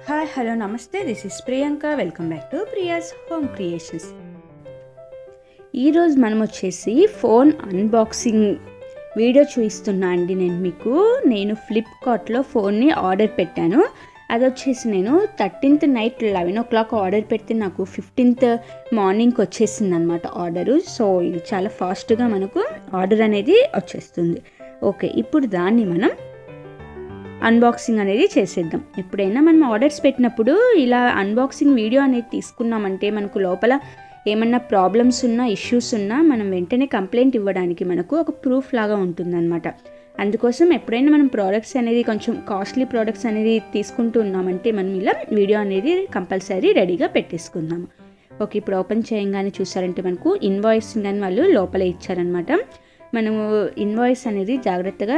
hi hello నమస్తే this is Priyanka welcome back to Priya's home creations ఈరోజు మనం వచ్చేసి ఫోన్ అన్బాక్సింగ్ వీడియో చూపిస్తున్నా అండి నేను మీకు నేను ఫ్లిప్కార్ట్లో ఫోన్ని ఆర్డర్ పెట్టాను అది వచ్చేసి నేను thirteenth night eleven o'clock order పెడితే నాకు ఫిఫ్టీన్త్ మార్నింగ్కి వచ్చేసింది అనమాట ఆర్డరు సో ఇది చాలా ఫాస్ట్గా మనకు ఆర్డర్ అనేది వచ్చేస్తుంది ఓకే ఇప్పుడు దాన్ని మనం అన్బాక్సింగ్ అనేది చేసేద్దాం ఎప్పుడైనా మనం ఆర్డర్స్ పెట్టినప్పుడు ఇలా అన్బాక్సింగ్ వీడియో అనేది తీసుకున్నామంటే మనకు లోపల ఏమన్నా ప్రాబ్లమ్స్ ఉన్నా ఇష్యూస్ ఉన్నా మనం వెంటనే కంప్లైంట్ ఇవ్వడానికి మనకు ఒక ప్రూఫ్ లాగా ఉంటుందన్నమాట అందుకోసం ఎప్పుడైనా మనం ప్రోడక్ట్స్ అనేది కొంచెం కాస్ట్లీ ప్రోడక్ట్స్ అనేది తీసుకుంటూ ఉన్నామంటే మనం ఇలా వీడియో అనేది కంపల్సరీ రెడీగా పెట్టేసుకుందాము ఓకే ఇప్పుడు ఓపెన్ చేయంగానే చూసారంటే మనకు ఇన్వాయిస్ కానీ వాళ్ళు లోపల ఇచ్చారనమాట మనము ఇన్వాయిస్ అనేది జాగ్రత్తగా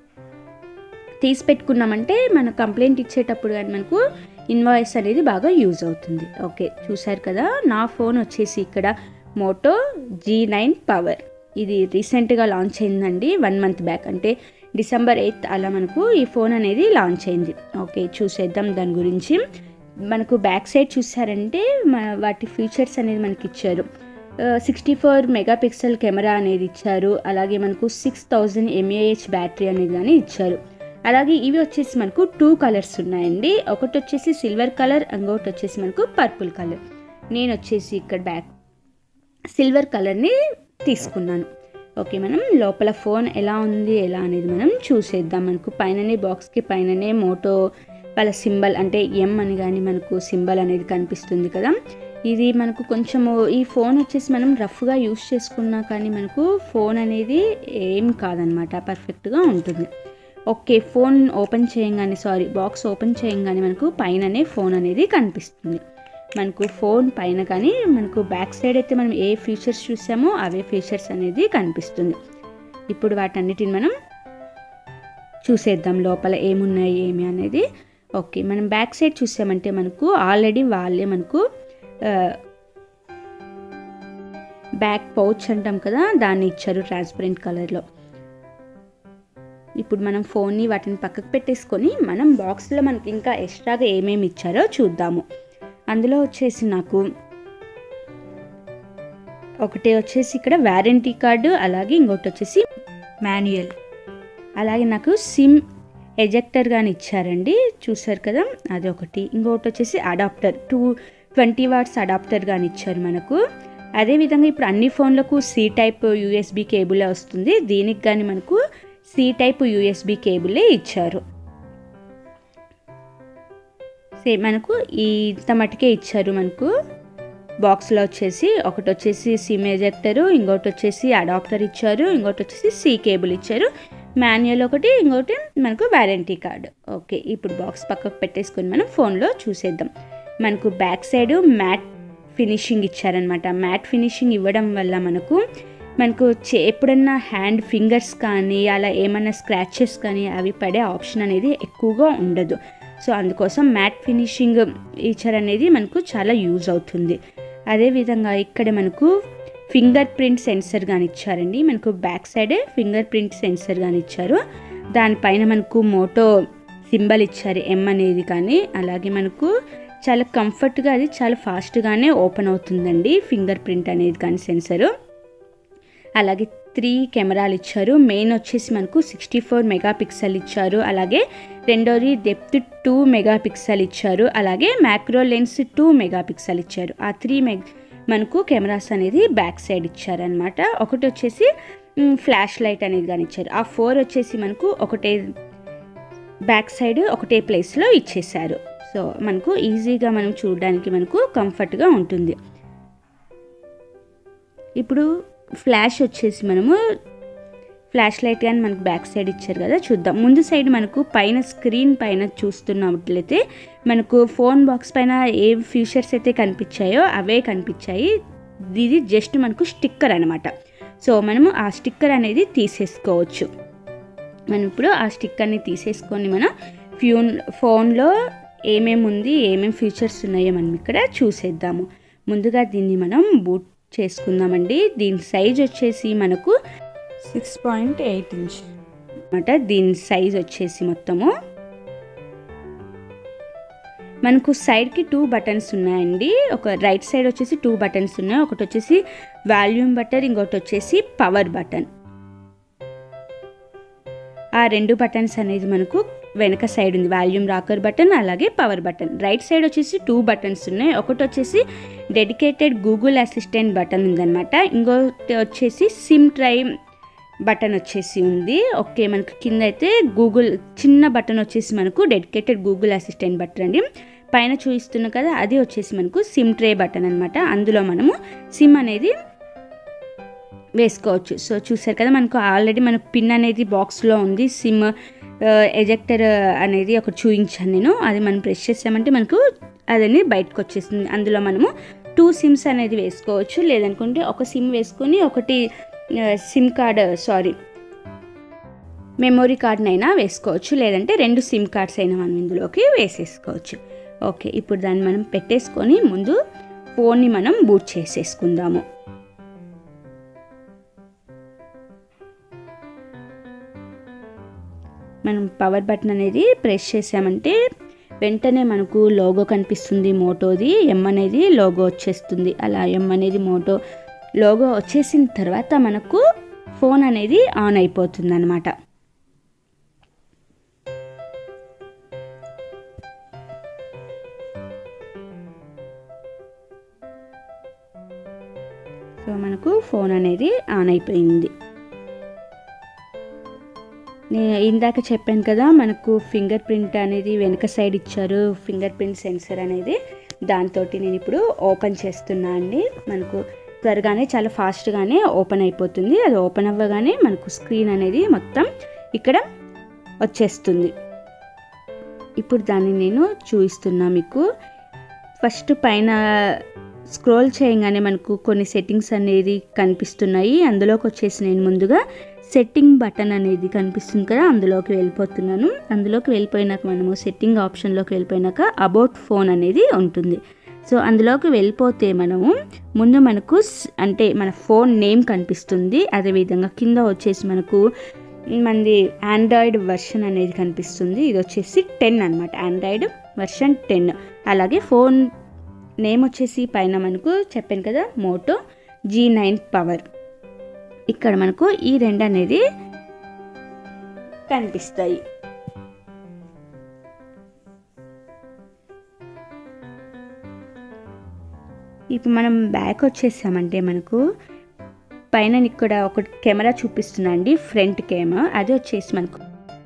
తీసి పెట్టుకున్నామంటే మన కంప్లైంట్ ఇచ్చేటప్పుడు కానీ మనకు ఇన్వాయిస్ అనేది బాగా యూజ్ అవుతుంది ఓకే చూసారు కదా నా ఫోన్ వచ్చేసి ఇక్కడ మోటో జీ నైన్ పవర్ ఇది రీసెంట్గా లాంచ్ అయిందండి వన్ మంత్ బ్యాక్ అంటే డిసెంబర్ ఎయిత్ అలా మనకు ఈ ఫోన్ అనేది లాంచ్ అయింది ఓకే చూసేద్దాం దాని గురించి మనకు బ్యాక్ సైడ్ చూసారంటే మ- వాటి ఫీచర్స్ అనేది మనకి ఇచ్చారు సిక్స్టీ ఫోర్ మెగాపిక్సెల్ కెమెరా అనేది ఇచ్చారు అలాగే మనకు సిక్స్ థౌజండ్ ఎంఏహెచ్ బ్యాటరీ అనేది కానీ ఇచ్చారు అలాగే ఇవి వచ్చేసి మనకు టూ కలర్స్ ఉన్నాయండి ఒకటి వచ్చేసి సిల్వర్ కలర్ ఇంకొకటి వచ్చేసి మనకు పర్పుల్ కలర్ నేను వచ్చేసి ఇక్కడ బ్యాక్ సిల్వర్ కలర్ని తీసుకున్నాను ఓకే మనం లోపల ఫోన్ ఎలా ఉంది ఎలా అనేది మనం చూసేద్దాం మనకు పైననే బాక్స్కి పైననే మోటో వాళ్ళ సింబల్ అంటే ఎం అని కానీ మనకు సింబల్ అనేది కనిపిస్తుంది కదా ఇది మనకు కొంచెము ఈ ఫోన్ వచ్చేసి మనం రఫ్గా యూస్ చేసుకున్నా కానీ మనకు ఫోన్ అనేది ఏం కాదనమాట పర్ఫెక్ట్గా ఉంటుంది ఓకే ఫోన్ ఓపెన్ చేయంగానే సారీ బాక్స్ ఓపెన్ చేయంగానే మనకు పైననే ఫోన్ అనేది కనిపిస్తుంది మనకు ఫోన్ పైన కానీ మనకు బ్యాక్ సైడ్ అయితే మనం ఏ ఫీచర్స్ చూసామో అవే ఫీచర్స్ అనేది కనిపిస్తుంది ఇప్పుడు వాటన్నిటిని మనం చూసేద్దాం లోపల ఏమున్నాయి ఏమి అనేది ఓకే మనం బ్యాక్ సైడ్ చూసామంటే మనకు ఆల్రెడీ వాళ్ళే మనకు బ్యాక్ పౌచ్ అంటాం కదా దాన్ని ఇచ్చారు ట్రాన్స్పరెంట్ కలర్లో ఇప్పుడు మనం ఫోన్ని వాటిని పక్కకు పెట్టేసుకొని మనం బాక్స్లో మనకి ఇంకా ఎక్స్ట్రాగా ఏమేమి ఇచ్చారో చూద్దాము అందులో వచ్చేసి నాకు ఒకటి వచ్చేసి ఇక్కడ వ్యారంటీ కార్డు అలాగే ఇంకోటి వచ్చేసి మాన్యువల్ అలాగే నాకు సిమ్ ఎజెక్టర్ కానీ ఇచ్చారండి చూసారు కదా అదొకటి ఇంకొకటి వచ్చేసి adapter two twenty watts adapter కానీ ఇచ్చారు మనకు అదేవిధంగా ఇప్పుడు అన్ని ఫోన్లకు సి టైప్ యూఎస్బి కేబులే వస్తుంది దీనికి కానీ మనకు సి టైప్ యూఎస్బి కేబులే ఇచ్చారు సేమ్ మనకు ఈ ఇంత మటుకే ఇచ్చారు మనకు బాక్స్లో వచ్చేసి ఒకటి వచ్చేసి సిమ్ ఎజెక్టరు ఇంకోటి వచ్చేసి అడాప్టర్ ఇచ్చారు ఇంకోటి వచ్చేసి సి కేబుల్ ఇచ్చారు మాన్యువల్ ఒకటి ఇంకోటి మనకు వారంటీ కార్డు ఓకే ఇప్పుడు బాక్స్ పక్కకు పెట్టేసుకొని మనం ఫోన్లో చూసేద్దాం మనకు బ్యాక్ సైడ్ మ్యాట్ ఫినిషింగ్ ఇచ్చారనమాట మ్యాట్ ఫినిషింగ్ ఇవ్వడం వల్ల మనకు మనకు చే ఎప్పుడన్నా హ్యాండ్ ఫింగర్స్ కానీ అలా ఏమన్నా స్క్రాచెస్ కానీ అవి పడే ఆప్షన్ అనేది ఎక్కువగా ఉండదు సో అందుకోసం మ్యాట్ ఫినిషింగ్ ఈచర్ అనేది మనకు చాలా యూజ్ అవుతుంది అదేవిధంగా ఇక్కడ మనకు ఫింగర్ ప్రింట్ సెన్సర్ కానీ ఇచ్చారండి మనకు back side fingerprint sensor కానీ ఇచ్చారు దానిపైన మనకు మోటో సింబల్ ఇచ్చారు ఎం అనేది కానీ అలాగే మనకు చాలా కంఫర్ట్గా అది చాలా ఫాస్ట్గానే ఓపెన్ అవుతుందండి ఫింగర్ ప్రింట్ అనేది కానీ సెన్సరు అలాగే త్రీ కెమెరాలు ఇచ్చారు మెయిన్ వచ్చేసి మనకు సిక్స్టీ ఫోర్ మెగాపిక్సెల్ ఇచ్చారు అలాగే రెండోది డెప్త్ టూ మెగాపిక్సెల్ ఇచ్చారు అలాగే మ్యాక్రో లెన్స్ టూ మెగాపిక్సెల్ ఇచ్చారు ఆ త్రీ మెగ్ మనకు కెమెరాస్ అనేది బ్యాక్ సైడ్ ఇచ్చారనమాట ఒకటి వచ్చేసి ఫ్లాష్ లైట్ అనేది కానీ ఇచ్చారు ఆ ఫోర్ వచ్చేసి మనకు ఒకటే బ్యాక్ సైడ్ ఒకటే ప్లేస్లో ఇచ్చేసారు సో మనకు ఈజీగా మనం చూడడానికి మనకు కంఫర్ట్గా ఉంటుంది ఇప్పుడు ఫ్లాష్ వచ్చేసి మనము ఫ్లాష్ లైట్ కానీ మనకు బ్యాక్ సైడ్ ఇచ్చారు కదా చూద్దాం ముందు సైడ్ మనకు పైన స్క్రీన్ పైన చూస్తున్నట్లయితే మనకు ఫోన్ బాక్స్ పైన ఏ ఫీచర్స్ అయితే కనిపించాయో అవే కనిపించాయి ఇది జస్ట్ మనకు స్టిక్కర్ అనమాట సో మనము ఆ స్టిక్కర్ అనేది తీసేసుకోవచ్చు మనం ఇప్పుడు ఆ స్టిక్కర్ని తీసేసుకొని మనం ఫ్యూన్ ఫోన్లో ఏమేమి ఉంది ఏమేమి ఫీచర్స్ ఉన్నాయో మనం ఇక్కడ చూసేద్దాము ముందుగా దీన్ని మనం బూట్ చేసుకుందామండి దీని సైజ్ వచ్చేసి మనకు సిక్స్ పాయింట్ ఎయిట్ ఇంచ్ అనమాట దీని సైజ్ వచ్చేసి మొత్తము మనకు సైడ్కి టూ బటన్స్ ఉన్నాయండి ఒక రైట్ సైడ్ వచ్చేసి టూ బటన్స్ ఉన్నాయి ఒకటి వచ్చేసి వాల్యూమ్ బటన్ ఇంకోటి వచ్చేసి పవర్ బటన్ ఆ రెండు బటన్స్ అనేది మనకు వెనక సైడ్ ఉంది వాల్యూమ్ రాకర్ బటన్ అలాగే పవర్ బటన్ రైట్ సైడ్ వచ్చేసి టూ బటన్స్ ఉన్నాయి ఒకటి వచ్చేసి డెడికేటెడ్ గూగుల్ అసిస్టెంట్ బటన్ ఉందన్నమాట ఇంకోటి వచ్చేసి సిమ్ ట్రై బటన్ వచ్చేసి ఉంది ఓకే మనకు కింద అయితే గూగుల్ చిన్న బటన్ వచ్చేసి మనకు డెడికేటెడ్ గూగుల్ అసిస్టెంట్ బటన్ అండి పైన చూపిస్తున్నాం కదా అది వచ్చేసి మనకు సిమ్ ట్రే బటన్ అనమాట అందులో మనము సిమ్ అనేది వేసుకోవచ్చు సో చూసారు కదా మనకు ఆల్రెడీ మన పిన్ అనేది బాక్స్లో ఉంది సిమ్ ఎజెక్టర్ అనేది ఒకటి చూపించాను నేను అది మనం ప్రెస్ చేసామంటే మనకు అదని బయటకు వచ్చేస్తుంది అందులో మనము టూ సిమ్స్ అనేది వేసుకోవచ్చు లేదనుకుంటే ఒక సిమ్ వేసుకొని ఒకటి సిమ్ కార్డ్ సారీ మెమొరీ కార్డ్నైనా వేసుకోవచ్చు లేదంటే రెండు సిమ్ కార్డ్స్ అయినా మనం ఇందులోకి వేసేసుకోవచ్చు ఓకే ఇప్పుడు దాన్ని మనం పెట్టేసుకొని ముందు ఫోన్ని మనం బూట్ చేసేసుకుందాము మనం పవర్ బటన్ అనేది ప్రెస్ చేసామంటే వెంటనే మనకు లోగో కనిపిస్తుంది మోటోది ఎం అనేది లోగో వచ్చేస్తుంది అలా ఎం అనేది మోటో లోగో వచ్చేసిన తర్వాత మనకు ఫోన్ అనేది ఆన్ అయిపోతుంది అనమాట సో మనకు ఫోన్ అనేది ఆన్ అయిపోయింది నేను ఇందాక చెప్పాను కదా మనకు ఫింగర్ ప్రింట్ అనేది వెనక సైడ్ ఇచ్చారు ఫింగర్ ప్రింట్ సెన్సర్ అనేది దాంతో నేను ఇప్పుడు ఓపెన్ చేస్తున్నా అండి మనకు త్వరగానే చాలా ఫాస్ట్గానే ఓపెన్ అయిపోతుంది అది ఓపెన్ అవ్వగానే మనకు స్క్రీన్ అనేది మొత్తం ఇక్కడ వచ్చేస్తుంది ఇప్పుడు దాన్ని నేను చూపిస్తున్నా మీకు ఫస్ట్ పైన స్క్రోల్ చేయగానే మనకు కొన్ని సెట్టింగ్స్ అనేది కనిపిస్తున్నాయి అందులోకి వచ్చేసి నేను ముందుగా సెట్టింగ్ బటన్ అనేది కనిపిస్తుంది కదా అందులోకి వెళ్ళిపోతున్నాను అందులోకి వెళ్ళిపోయినాక మనము సెట్టింగ్ ఆప్షన్లోకి వెళ్ళిపోయినాక అబౌట్ ఫోన్ అనేది ఉంటుంది సో అందులోకి వెళ్ళిపోతే మనము ముందు మనకు స్- అంటే మన ఫోన్ నేమ్ కనిపిస్తుంది అదేవిధంగా కింద వచ్చేసి మనకు మనది ఆండ్రాయిడ్ వర్షన్ అనేది కనిపిస్తుంది ఇది వచ్చేసి టెన్ అనమాట ఆండ్రాయిడ్ వర్షన్ టెన్ అలాగే ఫోన్ నేమ్ వచ్చేసి పైన మనకు చెప్పాను కదా మోటో జీ నైన్ పవర్ ఇక్కడ మనకు ఈ రెండు అనేది కనిపిస్తాయి ఇప్పుడు మనం బ్యాక్ వచ్చేసామంటే మనకు పైన ఇక్కడ ఒక కెమెరా చూపిస్తున్నా అండి ఫ్రంట్ కెమెరా అది వచ్చేసి మనకు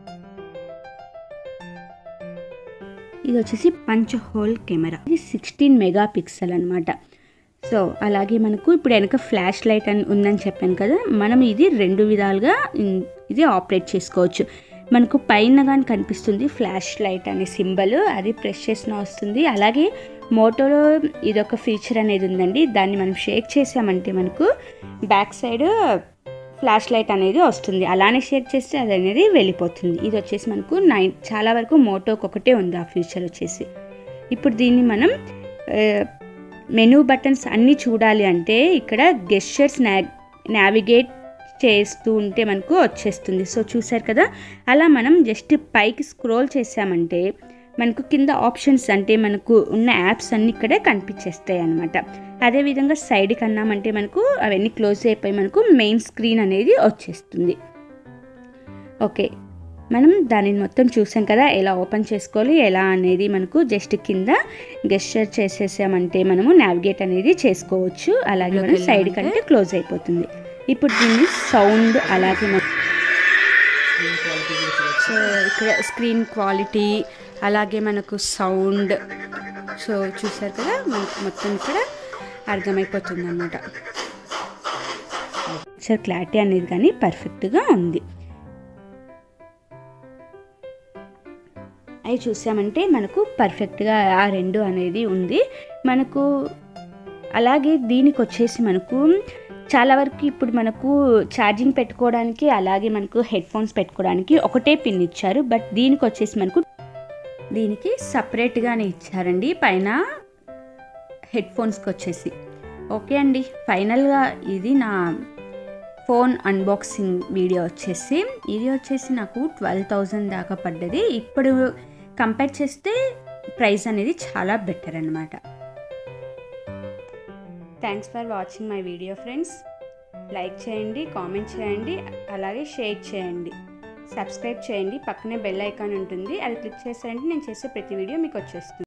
ఇది వచ్చేసి పంచ్ హోల్ కెమెరా ఇది సిక్స్టీన్ మెగా పిక్సెల్ అనమాట సో అలాగే మనకు ఇప్పుడు వెనక ఫ్లాష్ లైట్ అని ఉందని చెప్పాను కదా మనం ఇది రెండు విధాలుగా ఇన్- ఇది ఆపరేట్ చేసుకోవచ్చు మనకు పైన కానీ కనిపిస్తుంది ఫ్లాష్ లైట్ అనే సింబల్ అది ప్రెస్ చేసిన వస్తుంది అలాగే మోటోలో ఇదొక ఫీచర్ అనేది ఉందండి దాన్ని మనం షేక్ చేసామంటే మనకు బ్యాక్ సైడ్ ఫ్లాష్ లైట్ అనేది వస్తుంది అలానే షేక్ చేస్తే అది అనేది వెళ్ళిపోతుంది ఇది వచ్చేసి మనకు నైన్ చాలా వరకు మోటోకి ఒకటే ఉంది ఆ ఫీచర్ వచ్చేసి ఇప్పుడు దీన్ని మనం మెనూ బటన్స్ అన్నీ చూడాలి అంటే ఇక్కడ గెస్చర్స్ నా నావిగేట్ చేస్తూ ఉంటే మనకు వచ్చేస్తుంది సో చూసారు కదా అలా మనం జస్ట్ పైకి స్క్రోల్ చేసామంటే మనకు కింద ఆప్షన్స్ అంటే మనకు ఉన్న యాప్స్ అన్నీ ఇక్కడే కనిపించేస్తాయి అనమాట అదేవిధంగా సైడ్కి అన్నామంటే మనకు అవన్నీ క్లోజ్ అయిపోయి మనకు మెయిన్ స్క్రీన్ అనేది వచ్చేస్తుంది ఓకే మనం దానిని మొత్తం చూసాం కదా ఎలా ఓపెన్ చేసుకోవాలి ఎలా అనేది మనకు జస్ట్ కింద గెస్చర్ చేసేసామంటే మనము నావిగేట్ అనేది చేసుకోవచ్చు అలాగే మనం సైడ్ కంటే క్లోజ్ అయిపోతుంది ఇప్పుడు దీన్ని సౌండ్ అలాగే మన- సో ఇక్కడ స్క్రీన్ క్వాలిటీ అలాగే మనకు సౌండ్ సో చూసారు కదా మనకు మొత్తం ఇక్కడ అర్థమైపోతుంది అనమాట పిక్చర్ క్లారిటీ అనేది కానీ పర్ఫెక్ట్గా ఉంది అవి చూసామంటే మనకు పర్ఫెక్ట్గా ఆ రెండు అనేది ఉంది మనకు అలాగే దీనికి వచ్చేసి మనకు చాలా వరకు ఇప్పుడు మనకు ఛార్జింగ్ పెట్టుకోవడానికి అలాగే మనకు హెడ్ ఫోన్స్ పెట్టుకోవడానికి ఒకటే పిన్ ఇచ్చారు బట్ దీనికి వచ్చేసి మనకు దీనికి సపరేట్గానే ఇచ్చారండి పైన హెడ్ ఫోన్స్కి వచ్చేసి ఓకే అండి ఫైనల్గా ఇది నా ఫోన్ అన్బాక్సింగ్ వీడియో వచ్చేసి ఇది వచ్చేసి నాకు ట్వెల్వ్ థౌజండ్ దాకా పడ్డది ఇప్పుడు కంపేర్ చేస్తే ప్రైస్ అనేది చాలా బెటర్ అనమాట thanks for watching my video friends like చేయండి కామెంట్ చేయండి అలాగే షేర్ చేయండి సబ్స్క్రైబ్ చేయండి పక్కనే బెల్ ఐకాన్ ఉంటుంది అది క్లిక్ చేశారంటే నేను చేసే ప్రతి వీడియో మీకు వచ్చేస్తుంది